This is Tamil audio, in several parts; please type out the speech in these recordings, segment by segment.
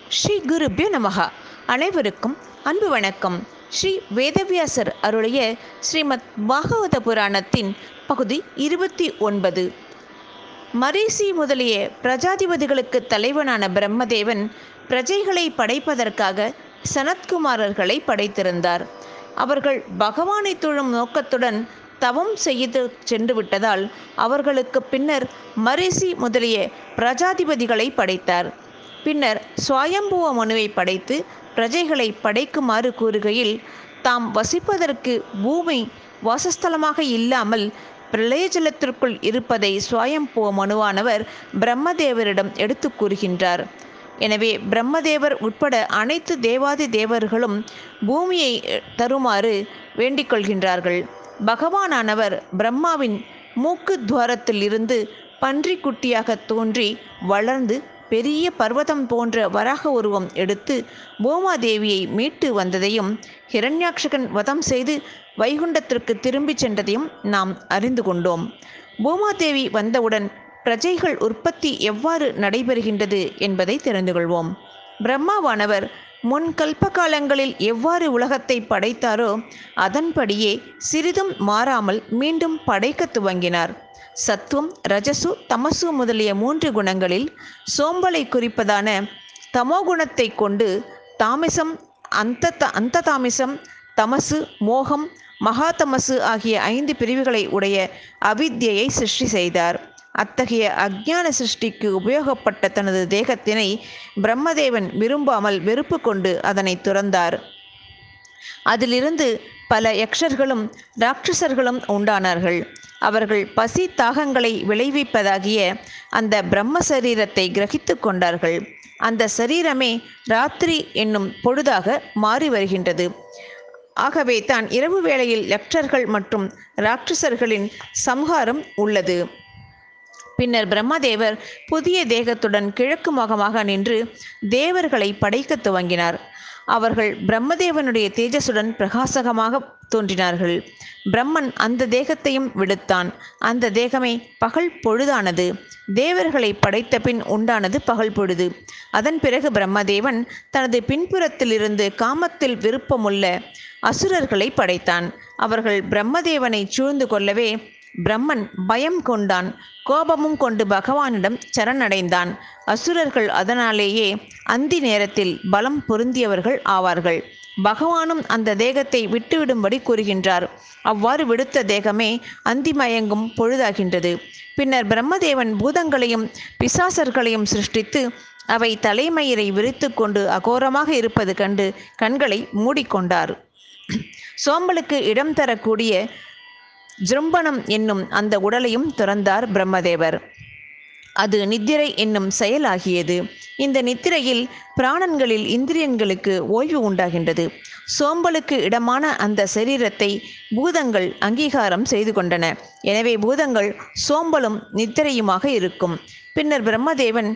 ஸ்ரீ குருபியோ நமகா அனைவருக்கும் அன்பு வணக்கம் ஸ்ரீ வேதவியாசர் அருளிய ஸ்ரீமத் பாகவத புராணத்தின் பகுதி இருபத்தி ஒன்பது மரீசி முதலிய பிரஜாதிபதிகளுக்கு தலைவனான பிரம்மதேவன் பிரஜைகளை படைப்பதற்காக சனத்குமாரர்களை படைத்திருந்தார் அவர்கள் பகவானை தொழும் நோக்கத்துடன் தவம் செய்து சென்று விட்டதால் அவர்களுக்கு பின்னர் மரிசி முதலிய பிரஜாதிபதிகளை படைத்தார் பின்னர் சுவாயம்புவ மனுவை படைத்து பிரஜைகளை படைக்குமாறு கூறுகையில் தாம் வசிப்பதற்கு பூமி வாசஸ்தலமாக இல்லாமல் பிரளயஜலத்திற்குள் இருப்பதை சுவாயம்புவ மனுவானவர் பிரம்மதேவரிடம் எடுத்து கூறுகின்றார் எனவே பிரம்மதேவர் உட்பட அனைத்து தேவாதி தேவர்களும் பூமியை தருமாறு வேண்டிக் கொள்கின்றார்கள் பகவானானவர் பிரம்மாவின் மூக்கு துவாரத்தில் இருந்து பன்றிக்குட்டியாக தோன்றி வளர்ந்து பெரிய பர்வதம் போன்ற வராக உருவம் எடுத்து பூமாதேவியை மீட்டு வந்ததையும் ஹிரண்யாட்சகன் வதம் செய்து வைகுண்டத்திற்கு திரும்பிச் சென்றதையும் நாம் அறிந்து கொண்டோம் பூமாதேவி வந்தவுடன் பிரஜைகள் உற்பத்தி எவ்வாறு நடைபெறுகின்றது என்பதை தெரிந்து கொள்வோம் பிரம்மாவானவர் முன் கல்ப காலங்களில் எவ்வாறு உலகத்தை படைத்தாரோ அதன்படியே சிறிதும் மாறாமல் மீண்டும் படைக்க துவங்கினார் சத்துவம் ரஜசு தமசு முதலிய மூன்று குணங்களில் சோம்பலை குறிப்பதான தமோகுணத்தை கொண்டு தாமிசம் அந்த அந்த தாமிசம் தமசு மோகம் மகாதமசு ஆகிய ஐந்து பிரிவுகளை உடைய அவித்யை சிருஷ்டி செய்தார் அத்தகைய அஜ்ஞான சிருஷ்டிக்கு உபயோகப்பட்ட தனது தேகத்தினை பிரம்மதேவன் விரும்பாமல் வெறுப்பு கொண்டு அதனை துறந்தார் அதிலிருந்து பல யக்ஷர்களும் ராட்சசர்களும் உண்டானார்கள் அவர்கள் பசி தாகங்களை விளைவிப்பதாகிய அந்த பிரம்ம சரீரத்தை கிரகித்து கொண்டார்கள் அந்த சரீரமே ராத்திரி என்னும் பொழுதாக மாறி வருகின்றது ஆகவே தான் இரவு வேளையில் யக்ஷர்கள் மற்றும் ராட்சசர்களின் சம்ஹாரம் உள்ளது பின்னர் பிரம்மதேவர் புதிய தேகத்துடன் கிழக்கு முகமாக நின்று தேவர்களை படைக்க துவங்கினார் அவர்கள் பிரம்மதேவனுடைய தேஜசுடன் பிரகாசகமாக தோன்றினார்கள் பிரம்மன் அந்த தேகத்தையும் விடுத்தான் அந்த தேகமே பகல் பொழுதானது தேவர்களை படைத்த பின் உண்டானது பகல் பொழுது அதன் பிறகு பிரம்மதேவன் தனது பின்புறத்திலிருந்து காமத்தில் விருப்பமுள்ள அசுரர்களை படைத்தான் அவர்கள் பிரம்மதேவனை சூழ்ந்து கொள்ளவே பிரம்மன் பயம் கொண்டான் கோபமும் கொண்டு பகவானிடம் சரணடைந்தான் அசுரர்கள் அதனாலேயே அந்தி நேரத்தில் பலம் பொருந்தியவர்கள் ஆவார்கள் பகவானும் அந்த தேகத்தை விட்டுவிடும்படி கூறுகின்றார் அவ்வாறு விடுத்த தேகமே அந்தி மயங்கும் பொழுதாகின்றது பின்னர் பிரம்மதேவன் பூதங்களையும் பிசாசர்களையும் சிருஷ்டித்து அவை தலைமயிரை விரித்து கொண்டு அகோரமாக இருப்பது கண்டு கண்களை மூடிக்கொண்டார் சோம்பலுக்கு இடம் தரக்கூடிய ஜிரும்பணம் என்னும் அந்த உடலையும் துறந்தார் பிரம்மதேவர் அது நித்திரை என்னும் செயலாகியது இந்த நித்திரையில் பிராணன்களில் இந்திரியன்களுக்கு ஓய்வு உண்டாகின்றது சோம்பலுக்கு இடமான அந்த சரீரத்தை பூதங்கள் அங்கீகாரம் செய்து கொண்டன எனவே பூதங்கள் சோம்பலும் நித்திரையுமாக இருக்கும் பின்னர் பிரம்மதேவன்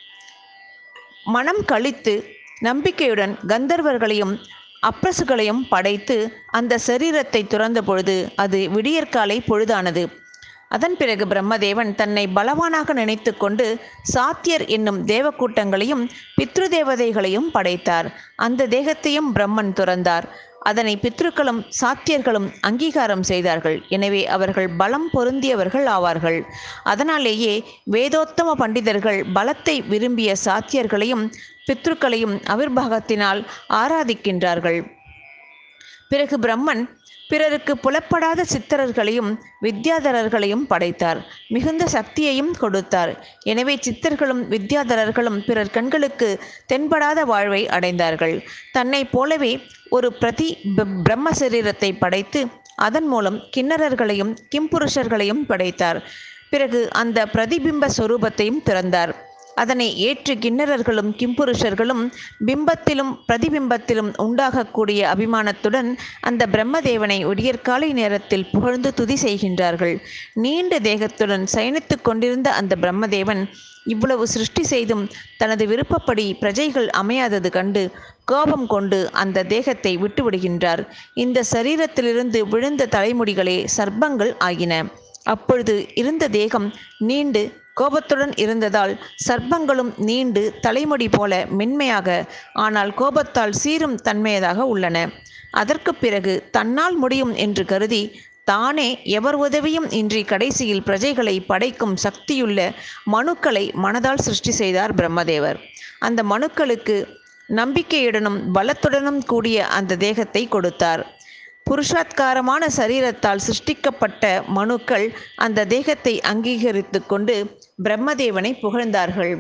மனம் கழித்து நம்பிக்கையுடன் கந்தர்வர்களையும் அப்ரசுகளையும் படைத்து அந்த சரீரத்தை துறந்த பொழுது அது விடியற்காலை பொழுதானது அதன் பிறகு பிரம்மதேவன் தன்னை பலவானாக நினைத்து கொண்டு சாத்தியர் என்னும் தேவக்கூட்டங்களையும் பித்ரு தேவதைகளையும் படைத்தார் அந்த தேகத்தையும் பிரம்மன் துறந்தார் அதனை பித்ருக்களும் சாத்தியர்களும் அங்கீகாரம் செய்தார்கள் எனவே அவர்கள் பலம் பொருந்தியவர்கள் ஆவார்கள் அதனாலேயே வேதோத்தம பண்டிதர்கள் பலத்தை விரும்பிய சாத்தியர்களையும் பித்ருக்களையும் அவிர்வாகத்தினால் ஆராதிக்கின்றார்கள் பிறகு பிரம்மன் பிறருக்கு புலப்படாத சித்தரர்களையும் வித்யாதரர்களையும் படைத்தார் மிகுந்த சக்தியையும் கொடுத்தார் எனவே சித்தர்களும் வித்யாதரர்களும் பிறர் கண்களுக்கு தென்படாத வாழ்வை அடைந்தார்கள் தன்னைப் போலவே ஒரு பிரதி பிரம்ம சரீரத்தை படைத்து அதன் மூலம் கிண்ணறர்களையும் கிம்புருஷர்களையும் படைத்தார் பிறகு அந்த பிரதிபிம்ப சொரூபத்தையும் திறந்தார் அதனை ஏற்று கிண்ணறர்களும் கிம்புருஷர்களும் பிம்பத்திலும் பிரதிபிம்பத்திலும் உண்டாகக்கூடிய அபிமானத்துடன் அந்த பிரம்மதேவனை விடியற்காலை நேரத்தில் புகழ்ந்து துதி செய்கின்றார்கள் நீண்ட தேகத்துடன் சயனித்து கொண்டிருந்த அந்த பிரம்மதேவன் இவ்வளவு சிருஷ்டி செய்தும் தனது விருப்பப்படி பிரஜைகள் அமையாதது கண்டு கோபம் கொண்டு அந்த தேகத்தை விட்டுவிடுகின்றார் இந்த சரீரத்திலிருந்து விழுந்த தலைமுடிகளே சர்ப்பங்கள் ஆகின அப்பொழுது இருந்த தேகம் நீண்டு கோபத்துடன் இருந்ததால் சர்ப்பங்களும் நீண்டு தலைமுடி போல மென்மையாக ஆனால் கோபத்தால் சீரும் தன்மையதாக உள்ளன அதற்கு பிறகு தன்னால் முடியும் என்று கருதி தானே எவர் உதவியும் இன்றி கடைசியில் பிரஜைகளை படைக்கும் சக்தியுள்ள மனுக்களை மனதால் சிருஷ்டி செய்தார் பிரம்மதேவர் அந்த மனுக்களுக்கு நம்பிக்கையுடனும் பலத்துடனும் கூடிய அந்த தேகத்தை கொடுத்தார் புருஷாத்காரமான சரீரத்தால் சிருஷ்டிக்கப்பட்ட மனுக்கள் அந்த தேகத்தை அங்கீகரித்து கொண்டு பிரம்மதேவனை புகழ்ந்தார்கள்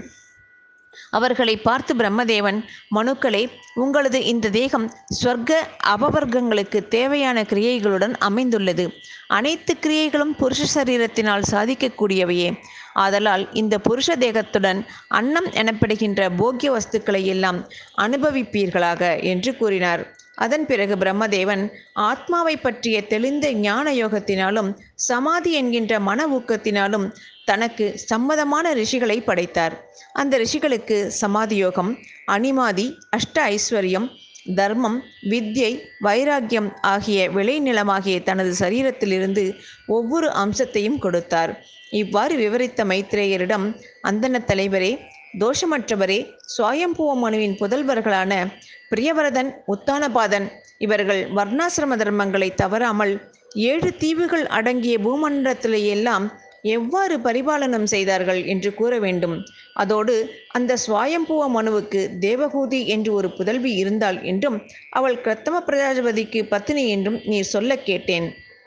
அவர்களை பார்த்து பிரம்மதேவன் மனுக்களே உங்களது இந்த தேகம் ஸ்வர்க்க அபவர்க்கங்களுக்கு தேவையான கிரியைகளுடன் அமைந்துள்ளது அனைத்து கிரியைகளும் புருஷ சரீரத்தினால் சாதிக்கக்கூடியவையே ஆதலால் இந்த புருஷ தேகத்துடன் அன்னம் எனப்படுகின்ற போக்கிய வஸ்துக்களை எல்லாம் அனுபவிப்பீர்களாக என்று கூறினார் அதன் பிறகு பிரம்மதேவன் ஆத்மாவை பற்றிய தெளிந்த ஞான யோகத்தினாலும் சமாதி என்கின்ற மன ஊக்கத்தினாலும் தனக்கு சம்மதமான ரிஷிகளை படைத்தார் அந்த ரிஷிகளுக்கு சமாதி யோகம் அனிமாதி அஷ்ட ஐஸ்வர்யம் தர்மம் வித்யை வைராக்கியம் ஆகிய விளைநிலமாகிய தனது சரீரத்திலிருந்து ஒவ்வொரு அம்சத்தையும் கொடுத்தார் இவ்வாறு விவரித்த மைத்ரேயரிடம் அந்தன தலைவரே தோஷமற்றவரே சுவாயம்பூவ மனுவின் புதல்வர்களான பிரியவரதன் உத்தானபாதன் இவர்கள் வர்ணாசிரம தர்மங்களை தவறாமல் ஏழு தீவுகள் அடங்கிய பூமண்டலத்திலே எல்லாம் எவ்வாறு பரிபாலனம் செய்தார்கள் என்று கூற வேண்டும் அதோடு அந்த சுவாயம்பூவ மனுவுக்கு தேவகூதி என்று ஒரு புதல்வி இருந்தாள் என்றும் அவள் கிரத்தம பிரஜாபதிக்கு பத்தினி என்றும் நீ சொல்ல கேட்டேன்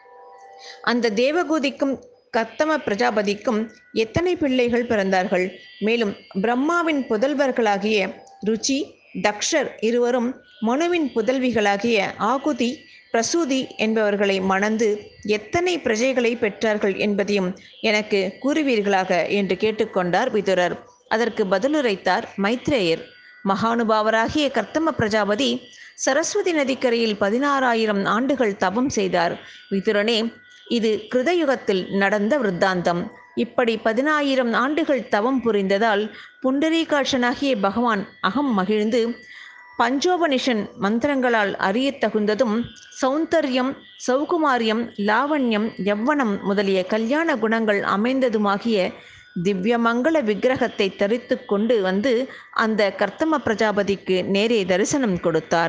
அந்த தேவகூதிக்கும் கத்தம பிரஜாபதிக்கும் எத்தனை பிள்ளைகள் பிறந்தார்கள் மேலும் பிரம்மாவின் புதல்வர்களாகிய ருச்சி தக்ஷர் இருவரும் மனுவின் புதல்விகளாகிய ஆகுதி பிரசூதி என்பவர்களை மணந்து எத்தனை பிரஜைகளை பெற்றார்கள் என்பதையும் எனக்கு கூறுவீர்களாக என்று கேட்டுக்கொண்டார் விதுரர் அதற்கு பதிலுரைத்தார் மைத்ரேயர் மகானுபாவராகிய கர்த்தம பிரஜாபதி சரஸ்வதி நதிக்கரையில் பதினாறாயிரம் ஆண்டுகள் தவம் செய்தார் விதுரனே இது கிருதயுகத்தில் நடந்த விருத்தாந்தம் இப்படி பதினாயிரம் ஆண்டுகள் தவம் புரிந்ததால் புண்டரீகாட்சனாகிய பகவான் அகம் மகிழ்ந்து பஞ்சோபனிஷன் மந்திரங்களால் அறியத் தகுந்ததும் சௌந்தர்யம் சௌகுமாரியம் லாவண்யம் யவ்வனம் முதலிய கல்யாண குணங்கள் அமைந்ததுமாகிய திவ்யமங்கள விக்கிரகத்தை தரித்து கொண்டு வந்து அந்த கர்த்தம பிரஜாபதிக்கு நேரே தரிசனம் கொடுத்தார்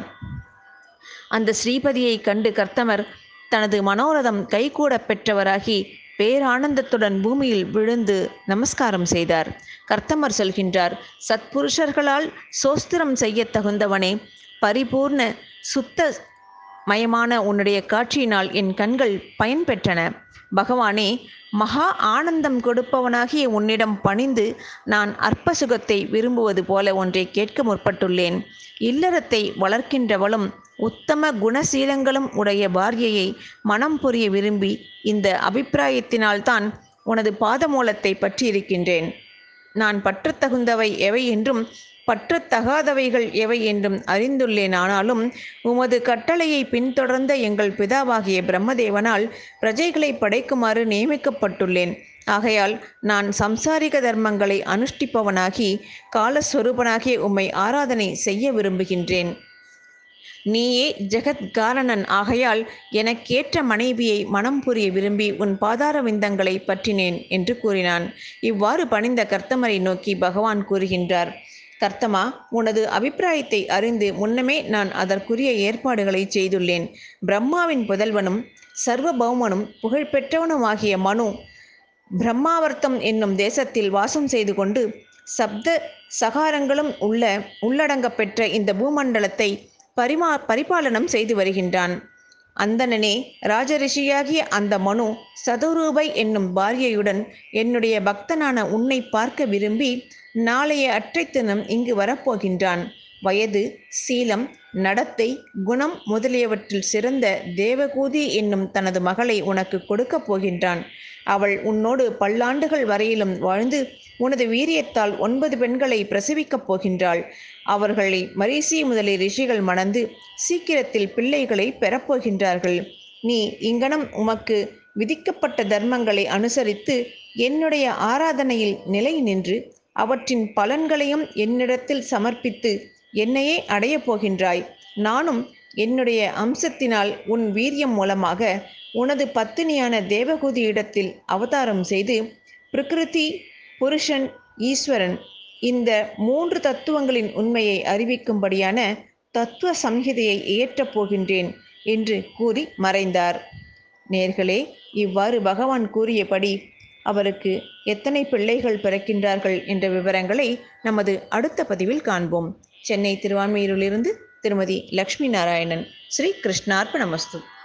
அந்த ஸ்ரீபதியை கண்டு கர்த்தமர் தனது மனோரதம் கைகூட பெற்றவராகி பேரானந்தத்துடன் பூமியில் விழுந்து நமஸ்காரம் செய்தார் கர்த்தமர் சொல்கின்றார் சத்புருஷர்களால் சோஸ்திரம் செய்ய தகுந்தவனே பரிபூர்ண சுத்த மயமான உன்னுடைய காட்சியினால் என் கண்கள் பயன் பெற்றன பகவானே மகா ஆனந்தம் கொடுப்பவனாகிய உன்னிடம் பணிந்து நான் அற்ப சுகத்தை விரும்புவது போல ஒன்றை கேட்க முற்பட்டுள்ளேன் இல்லறத்தை வளர்க்கின்றவளும் உத்தம குணசீலங்களும் உடைய பாரியையை மனம் புரிய விரும்பி இந்த அபிப்பிராயத்தினால்தான் உனது பாதமூலத்தை பற்றியிருக்கின்றேன் நான் பற்றத்தகுந்தவை எவை என்றும் பற்றத்தகாதவைகள் எவை என்றும் அறிந்துள்ளேன் ஆனாலும் உமது கட்டளையை பின்தொடர்ந்த எங்கள் பிதாவாகிய பிரம்மதேவனால் பிரஜைகளை படைக்குமாறு நியமிக்கப்பட்டுள்ளேன் ஆகையால் நான் சம்சாரிக தர்மங்களை அனுஷ்டிப்பவனாகி காலஸ்வரூபனாகிய உம்மை ஆராதனை செய்ய விரும்புகின்றேன் நீயே ஜெகத்காரணன் ஆகையால் எனக்கேற்ற மனைவியை மனம் புரிய விரும்பி உன் பாதார விந்தங்களை பற்றினேன் என்று கூறினான் இவ்வாறு பணிந்த கர்த்தமரை நோக்கி பகவான் கூறுகின்றார் கர்த்தமா உனது அபிப்பிராயத்தை அறிந்து முன்னமே நான் அதற்குரிய ஏற்பாடுகளை செய்துள்ளேன் பிரம்மாவின் புதல்வனும் சர்வபௌமனும் புகழ்பெற்றவனுமாகிய மனு பிரம்மாவர்த்தம் என்னும் தேசத்தில் வாசம் செய்து கொண்டு சப்த சகாரங்களும் உள்ள உள்ளடங்கப் பெற்ற இந்த பூமண்டலத்தை பரிமா பரிபாலனம் செய்து வருகின்றான் அந்தணனே ராஜரிஷியாகிய அந்த மனு சதுரூபை என்னும் பாரியையுடன் என்னுடைய பக்தனான உன்னை பார்க்க விரும்பி நாளைய அற்றை தினம் இங்கு வரப்போகின்றான் வயது சீலம் நடத்தை குணம் முதலியவற்றில் சிறந்த தேவகூதி என்னும் தனது மகளை உனக்கு கொடுக்கப் போகின்றான் அவள் உன்னோடு பல்லாண்டுகள் வரையிலும் வாழ்ந்து உனது வீரியத்தால் ஒன்பது பெண்களை பிரசவிக்கப் போகின்றாள் அவர்களை மரிசி முதலிய ரிஷிகள் மணந்து சீக்கிரத்தில் பிள்ளைகளை பெறப்போகின்றார்கள் நீ இங்கனம் உமக்கு விதிக்கப்பட்ட தர்மங்களை அனுசரித்து என்னுடைய ஆராதனையில் நிலை நின்று அவற்றின் பலன்களையும் என்னிடத்தில் சமர்ப்பித்து என்னையே அடையப் போகின்றாய் நானும் என்னுடைய அம்சத்தினால் உன் வீரியம் மூலமாக உனது பத்தினியான தேவகூதி இடத்தில் அவதாரம் செய்து பிரகிருதி புருஷன் ஈஸ்வரன் இந்த மூன்று தத்துவங்களின் உண்மையை அறிவிக்கும்படியான தத்துவ சம்ஹிதையை இயற்றப் போகின்றேன் என்று கூறி மறைந்தார் நேர்களே இவ்வாறு பகவான் கூறியபடி அவருக்கு எத்தனை பிள்ளைகள் பிறக்கின்றார்கள் என்ற விவரங்களை நமது அடுத்த பதிவில் காண்போம் சென்னை திருவான்மையூரிலிருந்து திருமதி லக்ஷ்மி நாராயணன் ஸ்ரீ கிருஷ்ணார்ப்பணமஸ்து